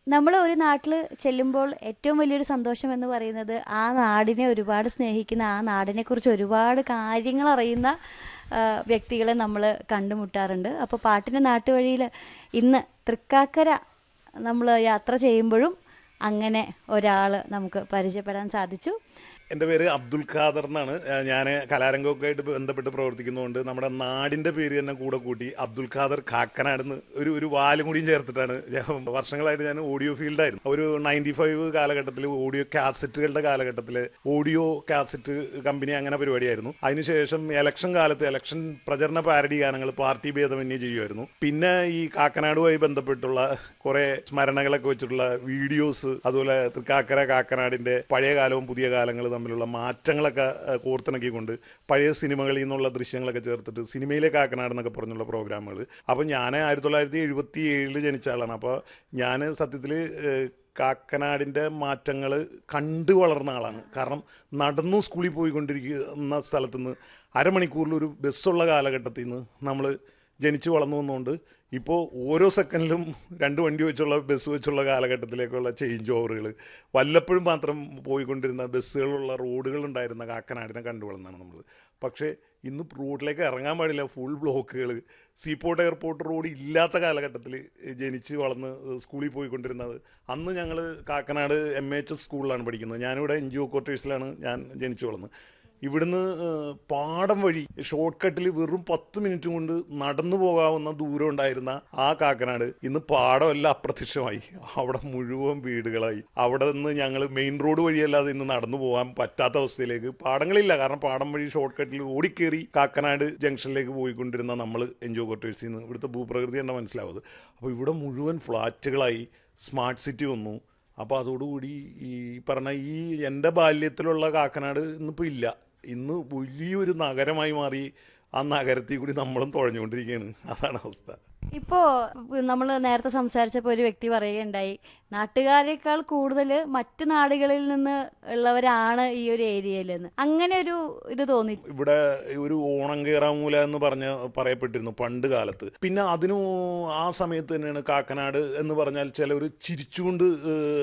നമ്മൾ ഒരു നാട്ടിൽ ചെല്ലുമ്പോൾ ഏറ്റവും വലിയൊരു സന്തോഷം എന്ന് പറയുന്നത് ആ നാടിനെ ഒരുപാട് സ്നേഹിക്കുന്ന ആ നാടിനെക്കുറിച്ച് ഒരുപാട് കാര്യങ്ങൾ അറിയുന്ന ആ, വ്യക്തികളെ നമ്മൾ കണ്ടുമുട്ടാറുണ്ട് അപ്പോൾ പാട്ടിൻ്റെ നാട്ടുവഴിയിൽ ഇന്ന് തൃക്കാക്കര നമ്മൾ യാത്ര ചെയ്യുമ്പോഴും അങ്ങനെ ഒരാൾ നമുക്ക് പരിചയപ്പെടാൻ സാധിച്ചു എൻ്റെ പേര് അബ്ദുൽ ഖാദർ എന്നാണ് ഞാൻ കലാരംഗമൊക്കെ ആയിട്ട് ബന്ധപ്പെട്ട് പ്രവർത്തിക്കുന്നതുകൊണ്ട് നമ്മുടെ നാടിൻ്റെ പേര് തന്നെ കൂടെ കൂട്ടി അബ്ദുൽ ഖാദർ കാക്കനാടെന്ന് ഒരു ഒരു വാലും കൂടിയും ചേർത്തിട്ടാണ് ഞാൻ വർഷങ്ങളായിട്ട് ഞാൻ ഓഡിയോ ഫീൽഡായിരുന്നു ഒരു നയൻറ്റി ഫൈവ് കാലഘട്ടത്തിൽ ഓഡിയോ കാസറ്റുകളുടെ കാലഘട്ടത്തിൽ ഓഡിയോ കാസറ്റ് കമ്പനി അങ്ങനെ പരിപാടിയായിരുന്നു അതിനുശേഷം ഇലക്ഷൻ കാലത്ത് ഇലക്ഷൻ പ്രചരണ പാരഡി ഗാനങ്ങൾ പാർട്ടി ഭേദമന്യേ ചെയ്യുമായിരുന്നു പിന്നെ ഈ കാക്കനാടുമായി ബന്ധപ്പെട്ടുള്ള കുറെ സ്മരണകളൊക്കെ വെച്ചിട്ടുള്ള വീഡിയോസ് അതുപോലെ തൃക്കാക്കര കാക്കനാടിന്റെ പഴയ കാലവും പുതിയ കാലങ്ങളും തമ്മിലുള്ള മാറ്റങ്ങളൊക്കെ ഏഹ്, കോർത്തിണക്കിക്കൊണ്ട് പഴയ സിനിമകളിൽ നിന്നുള്ള ദൃശ്യങ്ങളൊക്കെ ചേർത്തിട്ട് സിനിമയിലെ കാക്കനാട് എന്നൊക്കെ പറഞ്ഞുള്ള പ്രോഗ്രാമുകൾ അപ്പം ഞാൻ ആയിരത്തി തൊള്ളായിരത്തി എഴുപത്തി ഏഴിൽ ജനിച്ച ആളാണ് അപ്പോൾ ഞാൻ സത്യത്തിൽ കാക്കനാടിൻ്റെ മാറ്റങ്ങൾ കണ്ടു വളർന്ന ആളാണ് കാരണം നടന്നു സ്കൂളിൽ പോയിക്കൊണ്ടിരിക്കുന്ന സ്ഥലത്തുനിന്ന് അരമണിക്കൂറിൽ ഒരു ബസ്സുള്ള കാലഘട്ടത്തിൽ നിന്ന് നമ്മൾ ജനിച്ചു വളർന്നു വന്നുകൊണ്ട് ഇപ്പോൾ ഓരോ സെക്കൻഡിലും രണ്ട് വണ്ടി വെച്ചുള്ള ബസ് വെച്ചുള്ള കാലഘട്ടത്തിലേക്കുള്ള ചേഞ്ച് ഓവറുകൾ വല്ലപ്പോഴും മാത്രം പോയിക്കൊണ്ടിരുന്ന ബസ്സുകളുള്ള റോഡുകൾ ഉണ്ടായിരുന്ന കാക്കനാടിനെ കണ്ടു വളർന്നാണ് നമ്മൾ പക്ഷേ ഇന്ന് റോഡിലേക്ക് ഇറങ്ങാൻ പാടില്ല ഫുൾ ബ്ലോക്കുകൾ സീപോർട്ട് എയർപോർട്ട് റോഡ് ഇല്ലാത്ത കാലഘട്ടത്തിൽ ജനിച്ച് വളർന്ന് സ്കൂളിൽ പോയിക്കൊണ്ടിരുന്നത് അന്ന് ഞങ്ങൾ കാക്കനാട് എം എച്ച് എസ് സ്കൂളിലാണ് പഠിക്കുന്നത് ഞാനിവിടെ എൻ ജി ഒ ക്വാർട്ടേഴ്സിലാണ് ഞാൻ ജനിച്ചു വളർന്നത് ഇവിടുന്ന് ഏഹ്, പാടം വഴി ഷോർട്ട് കട്ടിൽ വെറും പത്ത് മിനിറ്റ് കൊണ്ട് നടന്നു പോകാവുന്ന ദൂരം ഉണ്ടായിരുന്ന ആ കാക്കനാട് ഇന്ന് പാടമെല്ലാം അപ്രത്യക്ഷമായി അവിടെ മുഴുവൻ വീടുകളായി അവിടെ നിന്ന് ഞങ്ങൾ മെയിൻ റോഡ് വഴിയല്ലാതെ ഇന്ന് നടന്നു പോകാൻ പറ്റാത്ത അവസ്ഥയിലേക്ക് പാടങ്ങളില്ല കാരണം പാടം വഴി ഷോർട്ട് കട്ടിൽ ഓടിക്കേറി കാക്കനാട് ജംഗ്ഷനിലേക്ക് പോയിക്കൊണ്ടിരുന്ന നമ്മൾ എൻജോ ക്വാർട്ടേഴ്സിൽ നിന്ന് ഇവിടുത്തെ ഭൂപ്രകൃതി തന്നെ മനസ്സിലാവുന്നത് അപ്പോൾ ഇവിടെ മുഴുവൻ ഫ്ലാറ്റുകളായി സ്മാർട്ട് സിറ്റി വന്നു അപ്പോൾ അതോടുകൂടി ഈ പറഞ്ഞ ഈ എൻ്റെ ബാല്യത്തിലുള്ള കാക്കനാട് ഇന്നിപ്പോൾ ഇല്ല ഇന്ന് വലിയൊരു നഗരമായി മാറി ആ നഗരത്തിൽ കൂടി നമ്മളും തുഴഞ്ഞുകൊണ്ടിരിക്കുകയാണ് അതാണ് അവസ്ഥ ഇപ്പോൾ നമ്മൾ നേരത്തെ സംസാരിച്ചപ്പോൾ ഒരു വ്യക്തി പറയുകയുണ്ടായി നാട്ടുകാരേക്കാൾ കൂടുതൽ മറ്റു നാടുകളിൽ നിന്ന് ഉള്ളവരാണ് ഈ ഒരു ഏരിയയിൽ നിന്ന് അങ്ങനെ ഒരു ഇത് തോന്നി ഇവിടെ ഒരു ഓണം കയറാമൂല എന്ന് പറഞ്ഞ് പറയപ്പെട്ടിരുന്നു പണ്ട് കാലത്ത് പിന്നെ അതിനു ആ സമയത്ത് തന്നെയാണ് കാക്കനാട് എന്ന് പറഞ്ഞാൽ ചിലർ ചിരിച്ചുകൊണ്ട് ഏഹ്,